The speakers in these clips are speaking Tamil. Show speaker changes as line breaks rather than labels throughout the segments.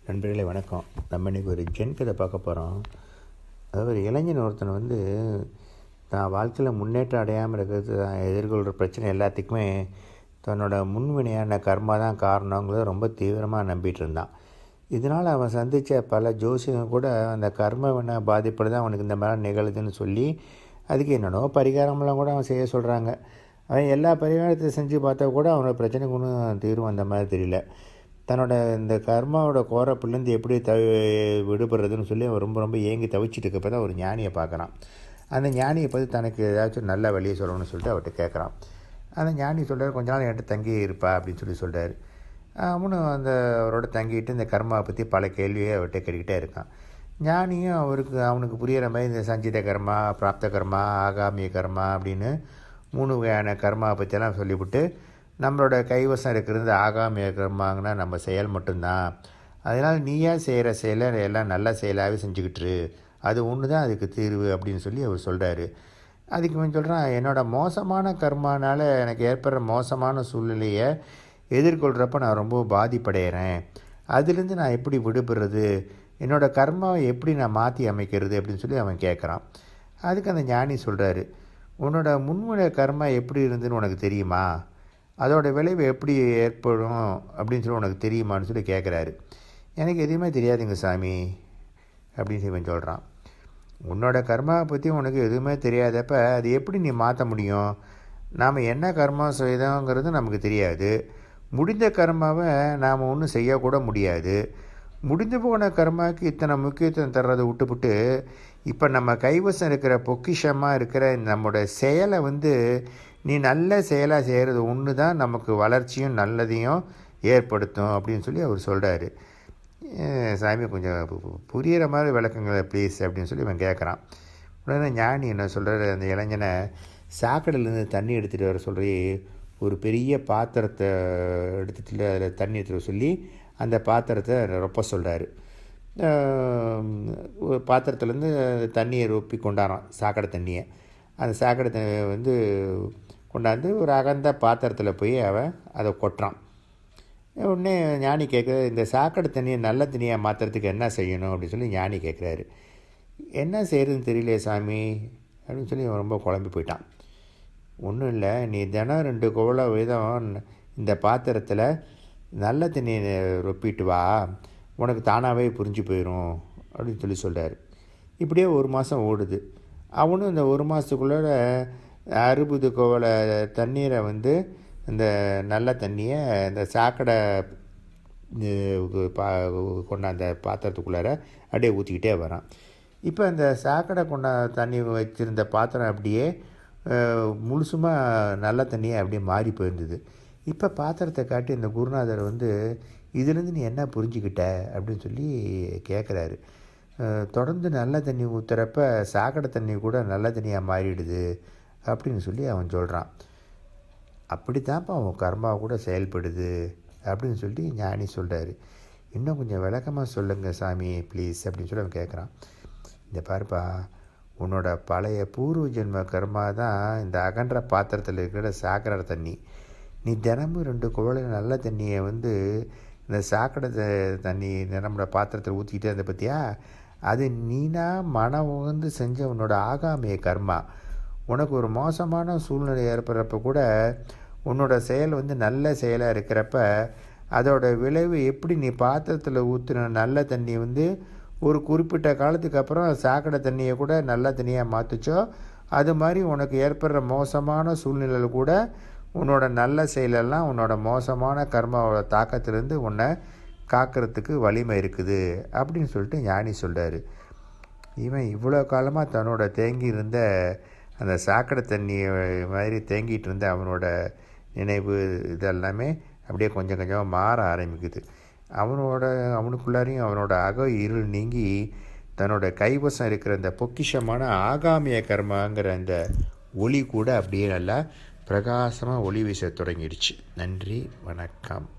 நண்பர்களே வணக்கம் நம்ம இன்றைக்கி ஒரு ஜென் கதை பார்க்க போகிறோம் அதாவது ஒரு இளைஞன் ஒருத்தன் வந்து தான் வாழ்க்கையில் முன்னேற்றம் அடையாமல் இருக்கிறது தான் எதிர்கொள்கிற பிரச்சனை எல்லாத்துக்குமே தன்னோட முன்வினையான கர்மா தான் காரணங்கிறத ரொம்ப தீவிரமாக நம்பிட்டு இருந்தான் இதனால் அவன் சந்தித்த பல ஜோசியங்க கூட அந்த கர்ம வினை பாதிப்பில் தான் அவனுக்கு இந்த மாதிரி நிகழுதுன்னு சொல்லி அதுக்கு என்னென்னவோ பரிகாரமெல்லாம் கூட அவன் செய்ய சொல்கிறாங்க அவன் எல்லா பரிகாரத்தையும் செஞ்சு பார்த்தா கூட அவனோட பிரச்சனைக்கு ஒன்றும் தீர்வு அந்த மாதிரி தெரியல தன்னோட இந்த கர்மாவோட கோரப்புலேருந்து எப்படி த விடுபடுறதுன்னு சொல்லி அவன் ரொம்ப ரொம்ப ஏங்கி தவிச்சிட்டு இருக்கப்போ தான் ஒரு ஞானியை பார்க்குறான் அந்த ஞானியை பற்றி தனக்கு ஏதாச்சும் நல்ல வழியை சொல்லணும்னு சொல்லிட்டு அவர்கிட்ட கேட்குறான் அந்த ஞானி சொல்கிறார் கொஞ்ச நாள் என்கிட்ட தங்கி இருப்பா அப்படின்னு சொல்லி சொல்கிறார் அவனும் அந்த அவரோட தங்கிட்டு இந்த கர்மாவை பற்றி பல கேள்வியை அவர்கிட்ட கேட்டுக்கிட்டே இருக்கான் ஞானியும் அவருக்கு அவனுக்கு புரிகிற மாதிரி இந்த சஞ்சித கர்மா பிராப்த கர்மா ஆகாமிய கர்மா அப்படின்னு மூணு வகையான கர்மாவை பற்றியெல்லாம் சொல்லிவிட்டு நம்மளோட கைவசம் இருக்கிறது ஆகாமிய கர்மாங்கன்னா நம்ம செயல் மட்டும்தான் அதனால் நீயா செய்கிற செயலை எல்லாம் நல்ல செயலாகவே செஞ்சுக்கிட்டுரு அது ஒன்று தான் அதுக்கு தீர்வு அப்படின்னு சொல்லி அவர் சொல்கிறாரு அதுக்கு இவன் சொல்கிறான் என்னோடய மோசமான கர்மானால் எனக்கு ஏற்படுற மோசமான சூழ்நிலையை எதிர்கொள்கிறப்ப நான் ரொம்ப பாதிப்படைகிறேன் அதுலேருந்து நான் எப்படி விடுபடுறது என்னோடய கர்மாவை எப்படி நான் மாற்றி அமைக்கிறது அப்படின்னு சொல்லி அவன் கேட்குறான் அதுக்கு அந்த ஞானி சொல்கிறாரு உன்னோட முன்முனை கர்மா எப்படி இருந்துன்னு உனக்கு தெரியுமா அதோட விளைவு எப்படி ஏற்படும் அப்படின்னு சொல்லி உனக்கு தெரியுமான்னு சொல்லி கேட்குறாரு எனக்கு எதுவுமே தெரியாதுங்க சாமி அப்படின்னு சொல்லி இவன் சொல்கிறான் உன்னோட கர்மாவை பற்றி உனக்கு எதுவுமே தெரியாதப்ப அது எப்படி நீ மாற்ற முடியும் நாம் என்ன கர்மா செய்தோங்கிறது நமக்கு தெரியாது முடிந்த கர்மாவை நாம் ஒன்றும் செய்யக்கூட முடியாது முடிந்து போன கர்மாவுக்கு இத்தனை முக்கியத்துவம் தர்றதை விட்டுவிட்டு இப்போ நம்ம கைவசம் இருக்கிற பொக்கிஷமாக இருக்கிற நம்மளோட செயலை வந்து நீ நல்ல செயலாக செய்கிறது ஒன்று தான் நமக்கு வளர்ச்சியும் நல்லதையும் ஏற்படுத்தும் அப்படின்னு சொல்லி அவர் சொல்கிறாரு சாமி கொஞ்சம் புரிகிற மாதிரி விளக்கங்களை ப்ளீஸ் அப்படின்னு சொல்லி இவன் கேட்குறான் உடனே ஞானி என்ன சொல்கிறாரு அந்த இளைஞனை சாக்கடையிலேருந்து தண்ணி எடுத்துகிட்டு வர சொல்லி ஒரு பெரிய பாத்திரத்தை எடுத்துகிட்டு அதில் தண்ணி எடுத்துகிட்டு சொல்லி அந்த பாத்திரத்தை ரொப்ப சொல்கிறாரு ஒரு பாத்திரத்துலேருந்து தண்ணியை ரொப்பி கொண்டாடுறான் சாக்கடை தண்ணியை அந்த சாக்கடை தண்ணியை வந்து கொண்டாந்து ஒரு அகந்த பாத்திரத்தில் போய் அவன் அதை கொட்டுறான் உடனே ஞானி கேட்குற இந்த சாக்கடை தண்ணியை நல்ல தண்ணியாக மாற்றுறதுக்கு என்ன செய்யணும் அப்படின்னு சொல்லி ஞானி கேட்குறாரு என்ன செய்கிறதுன்னு தெரியலையே சாமி அப்படின்னு சொல்லி அவன் ரொம்ப குழம்பி போயிட்டான் ஒன்றும் இல்லை நீ தினம் ரெண்டு குவளை வீதம் இந்த பாத்திரத்தில் நல்ல தண்ணியை ரொப்பிட்டு வா உனக்கு தானாகவே புரிஞ்சு போயிடும் அப்படின்னு சொல்லி சொல்கிறார் இப்படியே ஒரு மாதம் ஓடுது அவனும் இந்த ஒரு மாதத்துக்குள்ளே அறுபது கோவலை தண்ணீரை வந்து இந்த நல்ல தண்ணியை இந்த சாக்கடை பா கொண்டாந்த பாத்திரத்துக்குள்ளார அப்படியே ஊற்றிக்கிட்டே வரான் இப்போ இந்த சாக்கடை கொண்டா தண்ணி வச்சுருந்த பாத்திரம் அப்படியே முழுசுமாக நல்ல தண்ணியை அப்படியே மாறி போயிருந்தது இப்போ பாத்திரத்தை காட்டி இந்த குருநாதர் வந்து இதுலேருந்து நீ என்ன புரிஞ்சுக்கிட்ட அப்படின்னு சொல்லி கேட்குறாரு தொடர்ந்து நல்ல தண்ணி ஊற்றுறப்ப சாக்கடை தண்ணி கூட நல்ல தண்ணியாக மாறிடுது அப்படின்னு சொல்லி அவன் சொல்கிறான் அப்படி தான்ப்பா அவன் கர்மா கூட செயல்படுது அப்படின்னு சொல்லி ஞானி சொல்கிறாரு இன்னும் கொஞ்சம் விளக்கமாக சொல்லுங்கள் சாமி ப்ளீஸ் அப்படின்னு சொல்லி அவன் கேட்குறான் இந்த பாருப்பா உன்னோட பழைய பூர்வ ஜென்ம கர்மா தான் இந்த அகன்ற பாத்திரத்தில் இருக்கிற சாக்கடை தண்ணி நீ தினமும் ரெண்டு குவளை நல்ல தண்ணியை வந்து இந்த சாக்கடை தண்ணி நம்மளோட பாத்திரத்தில் ஊற்றிக்கிட்டே இருந்த பற்றியா அது நீனா மனம் உகந்து செஞ்ச உன்னோட ஆகாமிய கர்மா உனக்கு ஒரு மோசமான சூழ்நிலை ஏற்படுறப்ப கூட உன்னோட செயல் வந்து நல்ல செயலாக இருக்கிறப்ப அதோட விளைவு எப்படி நீ பாத்திரத்தில் ஊற்றுன நல்ல தண்ணி வந்து ஒரு குறிப்பிட்ட காலத்துக்கு அப்புறம் சாக்கடை தண்ணியை கூட நல்ல தண்ணியாக மாற்றுச்சோ அது மாதிரி உனக்கு ஏற்படுற மோசமான சூழ்நிலையில் கூட உன்னோட நல்ல செயலெல்லாம் உன்னோட மோசமான கர்மாவோட தாக்கத்திலேருந்து உன்னை காக்கிறதுக்கு வலிமை இருக்குது அப்படின்னு சொல்லிட்டு ஞானி சொல்கிறாரு இவன் இவ்வளோ காலமாக தன்னோட தேங்கி இருந்த அந்த சாக்கடை தண்ணி மாதிரி தேங்கிட்டு இருந்த அவனோட நினைவு இதெல்லாமே அப்படியே கொஞ்சம் கொஞ்சமாக மாற ஆரம்பிக்குது அவனோட அவனுக்குள்ளாரையும் அவனோட அக இருள் நீங்கி தன்னோட கைவசம் இருக்கிற அந்த பொக்கிஷமான ஆகாமிய கர்மாங்கிற அந்த ஒளி கூட அப்படியே நல்லா பிரகாசமாக ஒளி வீச தொடங்கிடுச்சு நன்றி வணக்கம்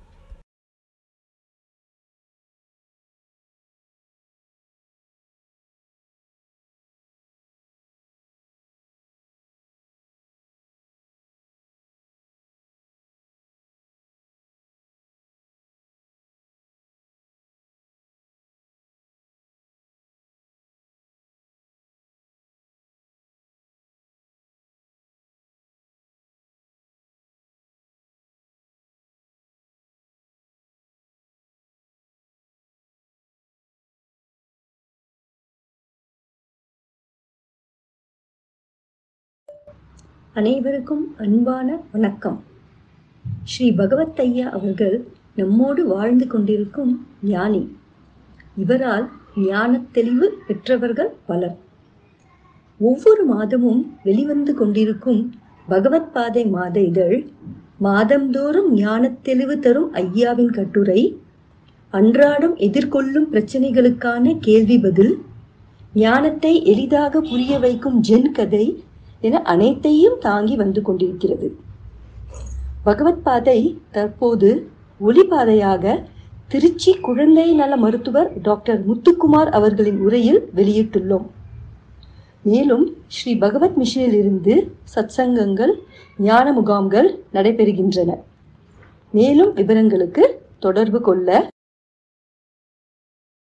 அனைவருக்கும் அன்பான வணக்கம் ஸ்ரீ பகவத் ஐயா அவர்கள் நம்மோடு வாழ்ந்து கொண்டிருக்கும் ஞானி இவரால் ஞானத் தெளிவு பெற்றவர்கள் பலர் ஒவ்வொரு மாதமும் வெளிவந்து கொண்டிருக்கும் பகவத் பாதை மாத இதழ் மாதந்தோறும் ஞானத் தெளிவு தரும் ஐயாவின் கட்டுரை அன்றாடம் எதிர்கொள்ளும் பிரச்சனைகளுக்கான கேள்வி பதில் ஞானத்தை எளிதாக புரிய வைக்கும் ஜென் கதை என அனைத்தையும் தாங்கி வந்து கொண்டிருக்கிறது பகவத் பாதை தற்போது ஒளிபாதையாக திருச்சி குழந்தை நல மருத்துவர் டாக்டர் முத்துக்குமார் அவர்களின் உரையில் வெளியிட்டுள்ளோம் மேலும் ஸ்ரீ பகவத் மிஷனில் இருந்து சத்சங்கங்கள் ஞான முகாம்கள் நடைபெறுகின்றன மேலும் விவரங்களுக்கு தொடர்பு கொள்ள